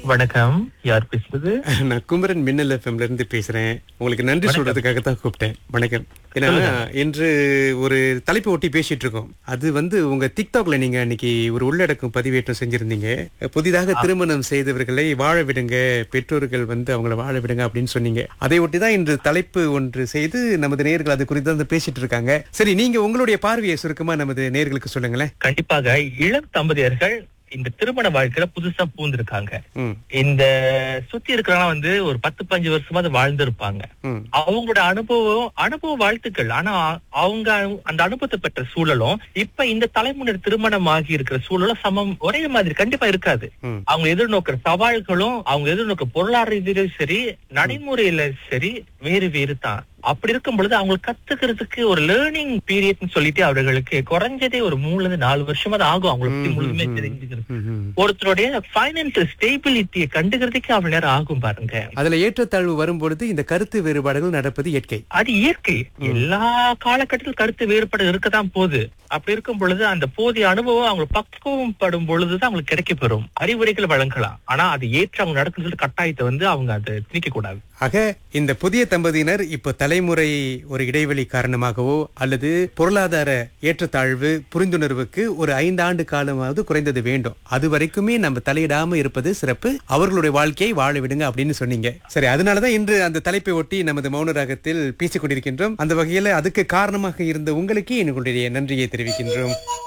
வணக்கம் யார் பேசுறது நான் குமரன் மின்னல் எஃப்எம்ல இருந்து பேசுறேன் உங்களுக்கு நன்றி சொல்றதுக்காக தான் கூப்பிட்டேன் வணக்கம் ஏன்னா இன்று ஒரு தலைப்பு ஒட்டி பேசிட்டு இருக்கோம் அது வந்து உங்க டிக்டாக்ல நீங்க அன்னைக்கு ஒரு உள்ளடக்கம் பதிவேற்றம் செஞ்சிருந்தீங்க புதிதாக திருமணம் செய்தவர்களை வாழ விடுங்க பெற்றோர்கள் வந்து அவங்கள வாழ விடுங்க அப்படின்னு சொன்னீங்க அதை ஒட்டி தான் இன்று தலைப்பு ஒன்று செய்து நமது நேர்கள் அது குறித்து வந்து பேசிட்டு இருக்காங்க சரி நீங்க உங்களுடைய பார்வையை சுருக்கமா நமது நேர்களுக்கு சொல்லுங்களேன் கண்டிப்பாக இளம் தம்பதியர்கள் இந்த திருமண வாழ்க்கையில புதுசா பூந்திருக்காங்க ம் இந்த சுத்தி இருக்கிறவங்க வந்து ஒரு பத்து பஞ்சு வருஷமா அது வாழ்ந்திருப்பாங்க ம் அவங்களோட அனுபவம் அனுபவ வாழ்த்துக்கள் ஆனா அவங்க அந்த அனுபவத்தை பெற்ற சூழலும் இப்ப இந்த தலைமுறை திருமணம் ஆகி இருக்கிற சூழலும் சமம் ஒரே மாதிரி கண்டிப்பா இருக்காது ம். அவங்க எதிர்நோக்கிற சவால்களும் அவங்க எதிர்நோக்க பொருளாதார ரீதியிலும் சரி நடைமுறையில சரி வேறு வேறு தான் அப்படி இருக்கும் பொழுது அவங்களுக்கு கத்துக்கிறதுக்கு ஒரு லேர்னிங் பீரியட்னு சொல்லிட்டு அவர்களுக்கு குறைஞ்சதே ஒரு மூணுல இருந்து நாலு வருஷமா தான் ஆகும் அவங்களை பத்தி ம், முழுமையா ம், ம். தெரிஞ்சுக்கிறது ம், ம். ஒருத்தருடைய ஃபைனான்சியல் ஸ்டேபிலிட்டியை கண்டுக்கிறதுக்கு அவ்வளவு நேரம் ஆகும் பாருங்க அதுல ஏற்றத்தாழ்வு வரும்பொழுது இந்த கருத்து வேறுபாடுகள் நடப்பது இயற்கை அது இயற்கை எல்லா காலகட்டத்திலும் கருத்து வேறுபாடு இருக்கதான் போகுது அப்படி இருக்கும் பொழுது அந்த போதிய அனுபவம் அவங்க பக்குவம் படும் பொழுதுதான் அவங்களுக்கு கிடைக்க பெறும் அறிவுரைகள் வழங்கலாம் ஆனா அது ஏற்று அவங்க நடக்கணும் கட்டாயத்தை வந்து அவங்க அதை திணிக்க கூடாது ஆக இந்த புதிய தம்பதியினர் இப்போ தலைமுறை ஒரு இடைவெளி காரணமாகவோ அல்லது பொருளாதார ஏற்றத்தாழ்வு புரிந்துணர்வுக்கு ஒரு ஐந்து ஆண்டு காலமாவது குறைந்தது வேண்டும் அது வரைக்குமே நம்ம தலையிடாம இருப்பது சிறப்பு அவர்களுடைய வாழ்க்கையை வாழ விடுங்க அப்படின்னு சொன்னீங்க சரி அதனாலதான் இன்று அந்த தலைப்பை ஒட்டி நமது மௌன ராகத்தில் பேசிக் கொண்டிருக்கின்றோம் அந்த வகையில அதுக்கு காரணமாக இருந்த உங்களுக்கு எங்களுடைய நன்றியை தெரிவிக்கின்றோம்